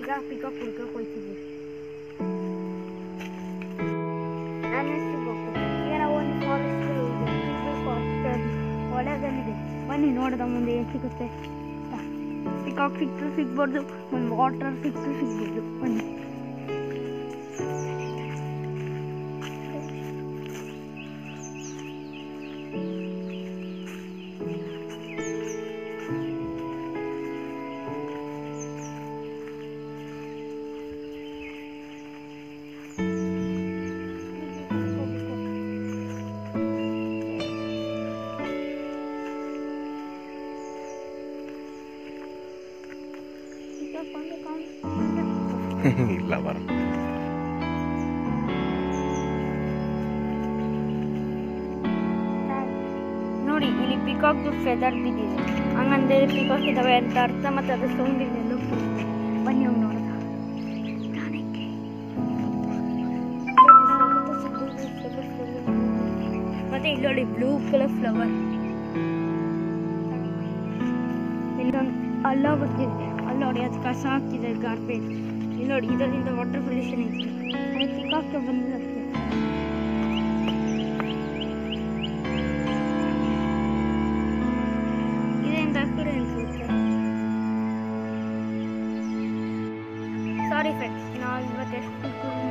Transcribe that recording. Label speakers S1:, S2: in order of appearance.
S1: ಈಗ ಪಿಕಪ್ ಹುಡ್ಕಕ್ಕೆ ಹೋಗ್ತಿದ್ವಿ ನಾನು ಸಿಗ್ಬೇಕು ಈಗ ನಾವು ಒಂದು ಫಾರೆಸ್ಟ್ ಫಾರೆಸ್ಟ್ ಒಳಗಲ್ಲಿದೆ ಬನ್ನಿ ನೋಡದ ಮುಂದೆ ಏನು ಸಿಗುತ್ತೆ ಪಿಕಾಕ್ ಸಿಕ್ತು ಸಿಗ್ಬಾರ್ದು ಒಂದು ವಾಟರ್ ಸಿಕ್ತು ಸಿಗ್ಬೋದು ಬನ್ನಿ ಪಿಕಾಕ್ ಒಂದು ಕಾಣ್
S2: ಇಲ್ಲ ಬರ
S1: ನೋಡಿ ಇಲ್ಲಿ ಪಿಕಾಕ್ದು ಫೆದರ್ ಬಿದ್ದಿದೆ ಹಂಗಂದ್ರೆ ಪಿಕಾಕ್ ಇದಾವೆ ಅಂತ ಅರ್ಥ ಮತ್ತು ಅದು ಸೌಂಡ್ ಇದೆ ಬನ್ನಿ ಹೋಗಿ ನೋಡೋಣ ಮತ್ತೆ ಇಲ್ಲಿ ನೋಡಿ ಬ್ಲೂ ಕಲರ್ ಫ್ಲವರ್ ಇಲ್ಲೊಂದು ಅಲ್ಲ ಬರ್ತಿದೆ ಅಲ್ಲಿ ನೋಡಿ ಅದು ಕಸ ಹಾಕ್ತಿದೆ ಗಾರ್ಬೇಜ್ ಇಲ್ಲಿ ನೋಡಿ ಇದರಿಂದ ವಾಟರ್ ಪೊಲ್ಯೂಷನ್ ಐತೆ ಅದು ಪಿಕಾಕ್ಗೆ ಬಂದಿರುತ್ತೆ ಇದರಿಂದ ಕಡೆ ಅನ್ಸುತ್ತೆ ಸಾರಿ ಫ್ರೆಂಡ್ಸ್ ನಾವು ಇವತ್ತು ಎಷ್ಟು